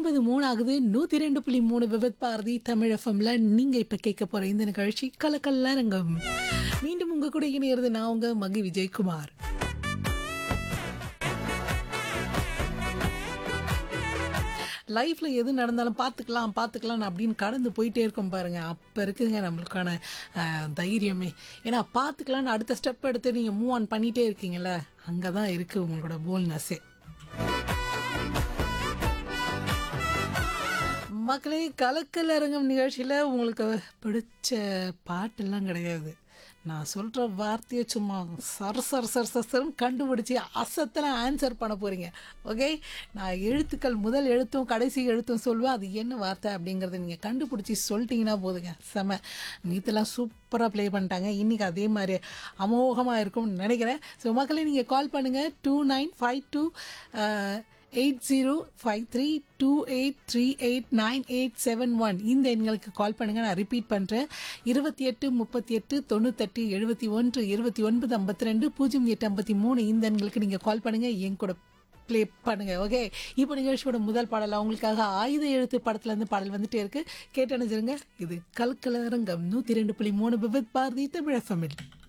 ஒன்பது மூணு ஆகுது நூற்றி ரெண்டு புள்ளி மூணு விபத் பாரதி தமிழ் எஃப்எம்ல நீங்கள் இப்போ கேட்க போகிற இந்த நிகழ்ச்சி கலக்கல்லரங்கம் மீண்டும் உங்கள் கூட இணையிறது நான் உங்கள் மகி விஜயகுமார் லைஃப்பில் எது நடந்தாலும் பார்த்துக்கலாம் பார்த்துக்கலாம் அப்படின்னு கடந்து போயிட்டே இருக்கோம் பாருங்க அப்போ இருக்குங்க நம்மளுக்கான அஹ், தைரியமே ஏன்னா பார்த்துக்கலான்னு அடுத்த ஸ்டெப் எடுத்து நீங்கள் மூவ் ஆன் பண்ணிகிட்டே இருக்கீங்கல்ல அங்கே தான் இருக்குது உங்களோட போல்னஸ்ஸே மக்களே கலக்கல் அரங்கம் நிகழ்ச்சியில் உங்களுக்கு பிடிச்ச பாட்டெல்லாம் கிடையாது நான் சொல்கிற வார்த்தையை சும்மா சர சர சர சரன்னு கண்டுபிடிச்சி அசத்தில் ஆன்சர் பண்ண போகிறீங்க ஓகே நான் எழுத்துக்கள் முதல் எழுத்தும் கடைசி எழுத்தும் சொல்லுவேன் அது என்ன வார்த்தை அப்படிங்கிறத நீங்கள் கண்டுபிடிச்சி சொல்லிட்டீங்கன்னா போதுங்க செம நீத்தெல்லாம் சூப்பராக ப்ளே பண்ணிட்டாங்க இன்றைக்கி அதே மாதிரி அமோகமாக இருக்கும்னு நினைக்கிறேன் ஸோ மக்களே நீங்கள் கால் பண்ணுங்கள் two nine five two eight zero five three two eight three eight nine eight seven one இந்த எண்களுக்கு கால் பண்ணுங்கள் நான் ரிப்பீட் பண்ணுறேன் இருபத்தி எட்டு முப்பத்தி எட்டு தொண்ணூத்தெட்டு எழுபத்தி ஒன்று இருபத்தி ஒன்பது ஐம்பத்தி ரெண்டு பூஜ்ஜியம் எட்டு ஐம்பத்தி மூணு இந்த எண்களுக்கு நீங்கள் கால் பண்ணுங்கள் என் கூட ப்ளே பண்ணுங்க ஓகே இப்போ நிகழ்ச்சியோட முதல் பாடல் அவங்களுக்காக ஆயுத எழுத்து படத்துலேருந்து பாடல் வந்துட்டே இருக்கு கேட்டு அணைஞ்சிருங்க இது கல்கலரங்கம் நூற்றி ரெண்டு புள்ளி மூணு விபத் பாரதி தமிழ் எஃப்எம்எல்